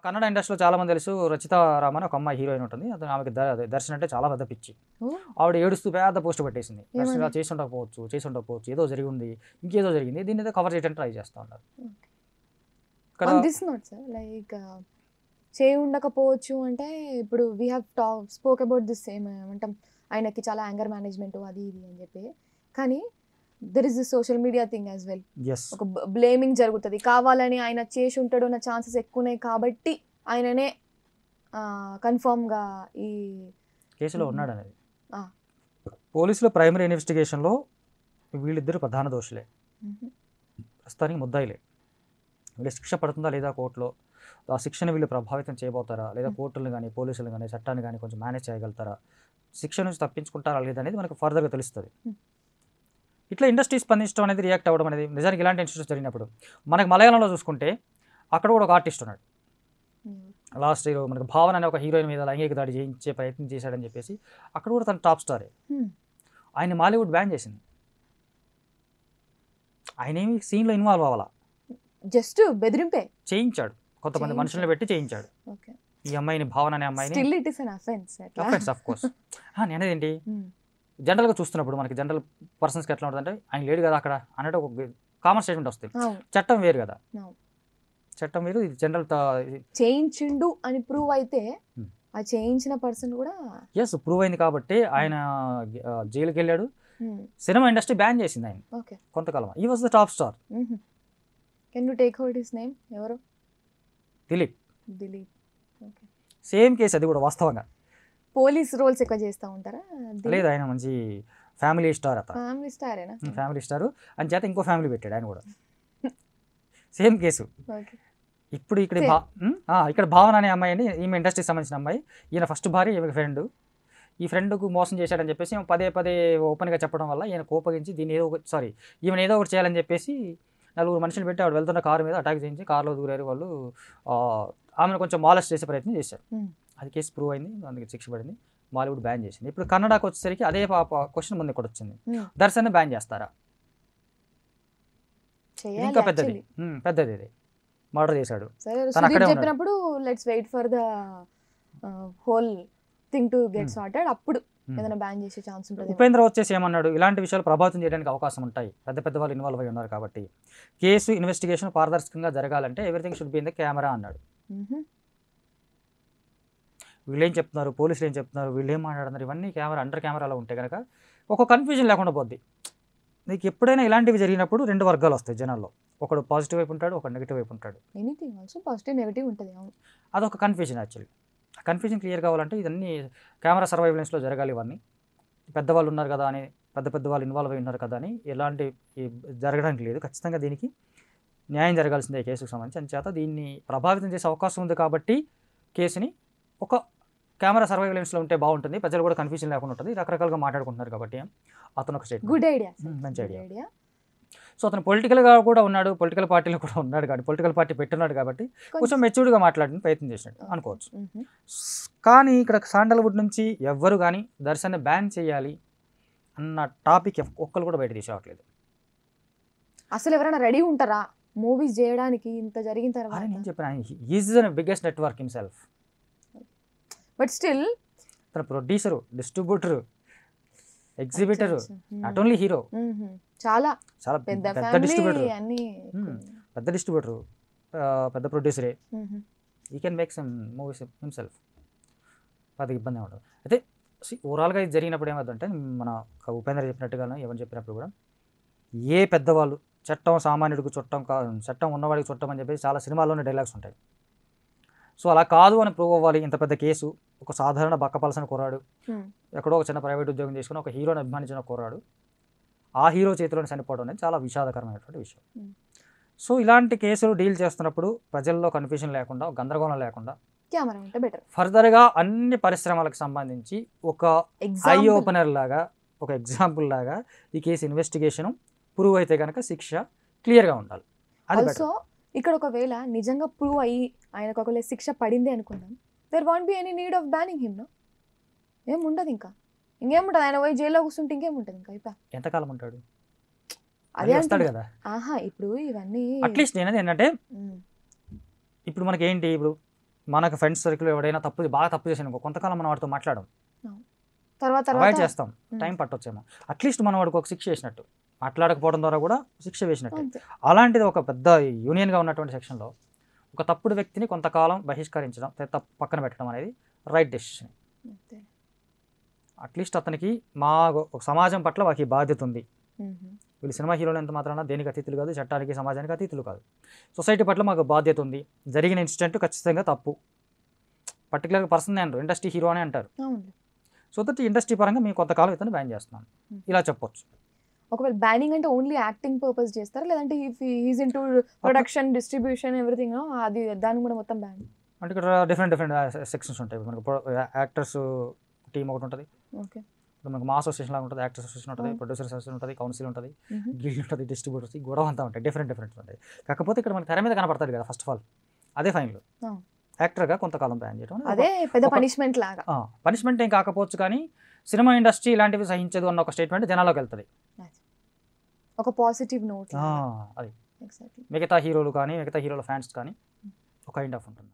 కన్నడ ఇండస్ట్రీలో చాలా మంది తెలుసు రచిత రామన్ ఒక అమ్మాయి హీరోయిన్ ఉంటుంది అతను ఆమెకి ద- అదే దర్శన్ అంటే చాలా పెద్ద పిచ్చి ఓ, ఆవిడ ఏడుస్తూ పేద పోస్ట్ పెట్టేసింది దర్శన్ ఇలా ఏమని? చేసి ఉండకపోవచ్చు చేసి ఉండకపోవచ్చు ఏదో జరిగింది ఇంకేదో జరిగింది దీన్ని ఏదో కవర్ చేయడానికి ట్రై చేస్తూ ఉన్నారు Okay. ఇక్కడ on this note sir like చేయి ఉండకపోవచ్చు అంటే ఇప్పుడు we have talk spoke about this same ఏమంటాం ఆయనకి చాలా యాంగర్ మేనేజ్మెంట్ అది ఇది అని చెప్పి కానీ there is the social media thing as well yes ఒక బ్లేమింగ్ జరుగుతుంది కావాలని ఆయన చేసి ఉంటాడు అన్న ఛాన్సెస్ ఎక్కువనే కాబట్టి ఆయననే కన్ఫర్మ్గా ఈ కేసులో Mhm. ఉన్నాడు అనేది ఆ. పోలీసుల ప్రైమరీ ఇన్వెస్టిగేషన్లో వీళ్ళిద్దరు ప్రధాన దోషులే ప్రస్తుతానికి ముద్దాయిలే వీళ్ళ శిక్ష పడుతుందా లేదా కోర్టులో ఆ శిక్షను వీళ్ళు ప్రభావితం చేయబోతారా లేదా Hmm. కోర్టులను కానీ పోలీసులు కానీ చట్టాన్ని కానీ కొంచెం మేనేజ్ చేయగలుగుతారా శిక్ష నుంచి తప్పించుకుంటారా లేదా అనేది మనకు ఫర్దర్గా తెలుస్తుంది Hmm. ఇట్లా ఇండస్ట్రీ స్పందించడం అనేది రియాక్ట్ అవ్వడం అనేది నిజానికి ఇలాంటి ఇన్సిడెంట్స్ జరిగినప్పుడు మనకి మలయాళంలో చూసుకుంటే అక్కడ కూడా ఒక ఆర్టిస్ట్ ఉన్నాడు లాస్ట్ హీరో మనకి భావన అనే ఒక హీరోయిన్ మీద లైంగిక దాడి చేయించే ప్రయత్నం చేశాడని చెప్పేసి అక్కడ కూడా తన టాప్ స్టారే Hmm. ఆయన మాలీవుడ్ బ్యాన్ చేసింది ఆయన ఏమి సీన్లో ఇన్వాల్వ్ అవ్వాలా జస్ట్ బెదిరింపే చేయించాడు కొంతమంది చేయించాడు. మనుషులను పెట్టి చేయించాడు ఓకే ఈ అమ్మాయిని భావన అనే అమ్మాయిని still it is an offence offence of course నేను ఏంటి జనరల్గా చూస్తున్నప్పుడు మనకి జనరల్ పర్సన్స్కి ఎట్లా ఉంటుందంటే ఆయన లేడు కదా అక్కడ అన్నట్టు ఒక కామన్ స్టేట్మెంట్ వస్తుంది అవును చట్టం వేరు కదా అవును. చట్టం వేరు ఇది జనరల్ చేయించిండు అని ప్రూవ్ అయితే Hmm. ఆ చేయించిన పర్సన్ కూడా ఎస్ ప్రూవ్ అయింది కాబట్టి ఆయన ఆ, జైలుకి వెళ్ళాడు సినిమా ఇండస్ట్రీ బ్యాన్ చేసింది ఆయన ఓకే కొంతకాలం ఈ was the top star can you take out his name ఎవరు Dileep Dileep okay same case అది కూడా వాస్తవంగా పోలీస్ రోల్స్ ఎక్కువ చేస్తూ ఉంటారా లేదు ఆయన మంచి ఫ్యామిలీ స్టార్ అతను ఫ్యామిలీ స్టారేనా ఫ్యామిలీ స్టార్ అని చేత ఇంకో ఫ్యామిలీ పెట్టాడు ఆయన కూడా సేమ్ కేసు ఓకే ఇప్పుడు ఇక్కడ Same. భా ఉమ్, ఆ, ఇక్కడ భావన అనే అమ్మాయి అని ఈమె ఇండస్ట్రీకి సంబంధించిన అమ్మాయి ఈయన ఫస్ట్ భార్య ఈమె ఫ్రెండ్ ఈ ఫ్రెండ్కు మోసం చేశాడని చెప్పేసి ఈమె పదే పదే ఓపెన్గా చెప్పడం వల్ల ఈయన కోపగించి దీన్ని ఏదో ఒకటి సారీ ఈమెను ఏదో ఒకటి చేయాలని చెప్పేసి నలుగురు మనుషులు పెట్టి ఆవిడ వెళ్తున్న కారు మీద అటాక్ చేయించి కారులో దూరారు వాళ్ళు ఆ, ఆమెను కొంచెం మాలెస్ట్ చేసే ప్రయత్నం చేశారు Hmm. అది కేసు ప్రూవ్ అయింది అందుకే శిక్ష పడింది బాలీవుడ్ బ్యాన్ చేసింది ఇప్పుడు కన్నడకు వచ్చేసరికి అదే క్వశ్చన్ ముందు ఇక్కడ వచ్చింది Hmm. దర్శన్ బ్యాన్ చేస్తారా ఇది చేయాలి ఇంకా పెద్దది actually. ఉమ్, పెద్దది ఇది మర్డర్ చేశాడు సరే తను సుదీప్ అక్కడే ఉన్నాడు. చెప్పినప్పుడు let's wait for the whole thing to get Hmm. Sorted అప్పుడు ఉమ్. ఏదైనా బ్యాన్ చేసే ఛాన్స్ ఉంటుంది ఉపేంద్ర వచ్చేసి ఏమన్నాడు ఇలాంటి విషయాలు ప్రభావితం చేయడానికి అవకాశం ఉంటాయి పెద్ద పెద్ద వాళ్ళు ఇన్వాల్వ్ అయి ఉన్నారు కాబట్టి కేసు ఇన్వెస్టిగేషన్ పారదర్శకంగా జరగాలంటే everything should be in the camera అన్నాడు వీళ్ళు ఏం చెప్తున్నారు పోలీసులు ఏం చెప్తున్నారు వీళ్ళు ఏం మాట్లాడుతున్నారు ఇవన్నీ కెమెరా అండర్ కెమెరాలో ఉంటే కనుక ఒక కన్ఫ్యూజన్ లేకుండా పోద్ది నీకు ఎప్పుడైనా ఇలాంటివి జరిగినప్పుడు రెండు వర్గాలు వస్తాయి జనాల్లో ఒకడు పాజిటివ్ వైపు ఉంటాడు ఒక నెగిటివ్ వైపు ఉంటాడు ఎనీథింగ్ ఆల్సో పాజిటివ్ నెగిటివ్ ఉంటుంది అవును అదొక కన్ఫ్యూజన్ యాక్చువల్లీ కన్ఫ్యూజన్ క్లియర్ కావాలంటే ఇవన్నీ కెమెరా సర్వైలెన్స్లో జరగాలి ఇవన్నీ పెద్దవాళ్ళు ఉన్నారు కదా అని పెద్ద పెద్ద వాళ్ళు ఇన్వాల్వ్ అయి ఉన్నారు కదా అని ఎలాంటి ఈ జరగడానికి లేదు ఖచ్చితంగా దీనికి న్యాయం జరగాల్సిందే ఈ కేసుకు సంబంధించి అంచేత దీన్ని ప్రభావితం చేసే అవకాశం ఉంది కాబట్టి కేసుని ఒక కెమెరా సర్వైలెన్స్లో ఉంటే బాగుంటుంది ప్రజలు కూడా కన్ఫ్యూజన్ లేకుండా ఉంటుంది రకరకాలుగా మాట్లాడుకుంటున్నారు కాబట్టి అతను ఒక స్టేట్ గుడ్ ఐడియా మంచి ఐడియా ఐడియా సో అతను పొలిటికల్గా కూడా ఉన్నాడు పొలిటికల్ పార్టీలో కూడా ఉన్నాడు కాబట్టి పొలిటికల్ పార్టీ పెట్టున్నాడు కాబట్టి కొంచెం మెచ్యూర్డ్గా మాట్లాడిన ప్రయత్నం చేసినట్టు అనుకోవచ్చు కానీ ఇక్కడ శాండల్వుడ్ నుంచి ఎవ్వరు కానీ దర్శన్ని బ్యాన్ చేయాలి అన్న టాపిక్ ఒక్కరు కూడా బయట తీసేవట్లేదు అసలు ఎవరైనా రెడీ ఉంటారా మూవీస్ చేయడానికి ఇంత జరిగిన అదే తర్వాత నేను చెప్పాను is the biggest network himself but still తన producer distributor exhibitor not only hero చాలా చాలా పెద్ద పెద్ద ఫ్యామిలీ డిస్ట్రిబ్యూటర్ అన్ని Hmm. పెద్ద డిస్ట్రిబ్యూటరు పెద్ద ప్రొడ్యూసరే ఈ can make some movies himself పెద్ద ఇబ్బంది ఉంటుంది అయితే ఓవరాల్గా ఇది జరిగినప్పుడు ఏమవుతుందంటే మన ఒక ఉపేంద్ర చెప్పినట్టుగాను ఎవరు చెప్పినప్పుడు కూడా ఏ పెద్దవాళ్ళు చట్టం సామాన్యుడికి చుట్టం కా చట్టం ఉన్నవాడికి చుట్టం అని చెప్పేసి చాలా సినిమాల్లోనే డైలాగ్స్ ఉంటాయి సో అలా కాదు అని ప్రూవ్ అవ్వాలి ఇంత పెద్ద కేసు ఒక సాధారణ బక్కపలసిన కుర్రాడు ఎక్కడో ఒక చిన్న ప్రైవేట్ ఉద్యోగం చేసుకుని ఒక హీరోని అభిమానించిన కుర్రాడు ఆ హీరో చేతిలోనే చనిపోవడం అనేది చాలా విషాదకరమైనటువంటి విషయం Hmm. సో ఇలాంటి కేసులు డీల్ చేస్తున్నప్పుడు ప్రజల్లో కన్ఫ్యూజన్ లేకుండా గందరగోళం లేకుండా కెమెరా ఉంటే బెటర్ ఫర్దర్గా అన్ని పరిశ్రమలకు సంబంధించి ఒక ఐ ఎగ్జాంపుల్ ఓపెనర్ లాగా ఒక ఎగ్జాంపుల్ లాగా ఈ కేసు ఇన్వెస్టిగేషన్ ప్రూవ్ అయితే కనుక శిక్ష క్లియర్గా ఉండాలి అది ఆల్సో ఇక్కడ ఒకవేళ నిజంగా ప్రూవ్ అయ్యి ఆయనకు ఒకవేళ శిక్ష పడింది అనుకుందాం there won't be any need of banning him no ఏం ఉండదు ఇంకా ఇంకేముంటుంది ఆయన పోయి జైల్లో కూర్చుంటే ఇంకేముంటుంది ఇంకా అయిపోయా ఎంతకాలం ఉంటాడు అదే మళ్ళీ వస్తాడు అంటున్నా. కదా ఆహా ఇప్పుడు ఇవన్నీ అట్లీస్ట్ నేను ఏంటంటే ఉమ్, ఇప్పుడు మనకి ఏంటి ఇప్పుడు మనకు ఫ్రెండ్స్ సర్కిల్ ఎవడైనా తప్పు బాగా తప్పు చేసాను కొంతకాలం మనం వాడితో మాట్లాడడం తర్వాత అవాయిడ్ తర్వాత చేస్తాం టైం పట్టొచ్చేమో అట్లీస్ట్ మనం వాడికి ఒక శిక్ష వేసినట్టు మాట్లాడకపోవడం ద్వారా కూడా శిక్ష వేసినట్టు అంతే. అలాంటిది ఒక పెద్ద యూనియన్గా ఉన్నటువంటి సెక్షన్లో ఒక తప్పుడు వ్యక్తిని కొంతకాలం బహిష్కరించడం లేదా తప్పు పక్కన పెట్టడం అనేది రైట్ డెసిషన్ అంతే. అట్లీస్ట్ అతనికి మా ఒక సమాజం పట్ల వాకి బాధ్యత ఉంది మ్మ్. వీళ్ళు సినిమా హీరోలు ఎంత మాత్రాన దేనికి అతీతులు కాదు చట్టానికి సమాజానికి అతీతులు కాదు సొసైటీ పట్ల మాకు బాధ్యత ఉంది జరిగిన ఇన్సిడెంట్ ఖచ్చితంగా తప్పు పర్టికులర్గా పర్సన్ అంటారు ఇండస్ట్రీ హీరో అని అంటారు అవునులే సో దట్ ఇండస్ట్రీ పరంగా మేము కొంతకాలం ఇతను బ్యాన్ చేస్తున్నాం Hmm. ఇలా చెప్పొచ్చు ఒకవేళ బ్యానింగ్ అంటే ఓన్లీ యాక్టింగ్ పర్పస్ చేస్తారా లేదంటే is into production distribution everything అది దాన్ని కూడా మొత్తం బ్యాన్ అంటే ఇక్కడ డిఫరెంట్ డిఫరెంట్ సెక్షన్స్ ఉంటాయి మనకు యాక్టర్స్ టీం ఒకటి ఉంటుంది ఓకే ఇప్పుడు మనకు మా అసోసియేషన్ లాగా ఉంటుంది యాక్టర్స్ అసోసియేషన్ ఉంటుంది Hmm. ప్రొడ్యూసర్ అసోసియేషన్ ఉంటుంది కౌన్సిల్ ఉంటుంది గిల్డ్ ఉంటుంది డిస్ట్రిబ్యూటర్స్ గొడవ అంతా ఉంటాయి డిఫరెంట్ డిఫరెంట్ ఉంటాయి కాకపోతే ఇక్కడ మనకి తెర మీద కనపడతాడు కదా ఫస్ట్ ఆఫ్ ఆల్ అదే ఫైన్లు Oh. యాక్టర్గా కొంతకాలం బ్యాన్ చేయడం అనేది అదే పెద్ద ఒక- పనిష్మెంట్ లాగా పనిష్మెంట్ ఏం కాకపోవచ్చు కానీ సినిమా ఇండస్ట్రీ ఇలాంటివి సహించదు అన్న ఒక స్టేట్మెంట్ జనాల్లోకి వెళ్తుంది ఒక పాజిటివ్ నోట్ ఆ, అది ఎగ్జాక్ట్లీ మిగతా హీరోలు కానీ మిగతా హీరోల ఫ్యాన్స్ కానీ ఒక కైండ్ ఆఫ్ ఉంటుంది